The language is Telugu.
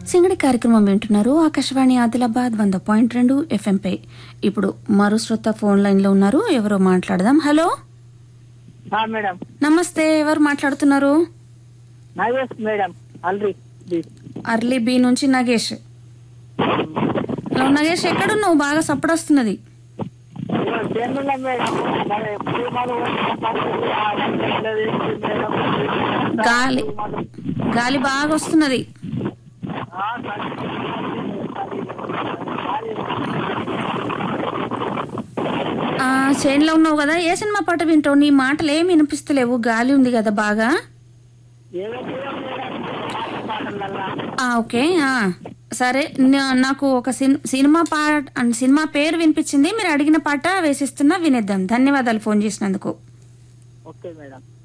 సింగడి కార్యక్రమం వింటున్నారు ఆకాశవాణి ఆదిలాబాద్ వంద పాయింట్ రెండు ఎఫ్ఎంపై ఇప్పుడు మరో శ్రోత ఫోన్ లైన్ లో ఉన్నారు ఎవరో మాట్లాడదాం హలో ఆ, మేడం నమస్తే ఎవరు మాట్లాడుతున్నారు నాగేష్ మేడం అల్రి అర్లీ బి నుంచి నగేష్ హలో నగేష్ ఎక్కడున్నావు బాగా సప్పుడు వస్తున్నది చేనున్నా మేడం మరి ఎప్పుడు మనం పడుతుంది, ఆ వంటలు ఏంటి మేడం? గాలి గాలి బాగా వస్తున్నది ఆ, సరే. ఆ చేన్లో ఉన్నావు కదా ఏ సినిమా పాట వింటావు నీ మాటలు ఏమి వినిపిస్తలేవు గాలి ఉంది కదా బాగా ఏదో చేయం మేడం, పాట పాటలల్లా. ఆ, ఓకే ఆ, సరే నా- నాకు ఒక సిన్- సినిమా పాట అండ్ సినిమా పేరు వినిపించింది మీరు అడిగిన పాట వేసిస్తున్నా వినేద్దాం ధన్యవాదాలు ఫోన్ చేసినందుకు ఓకే మేడం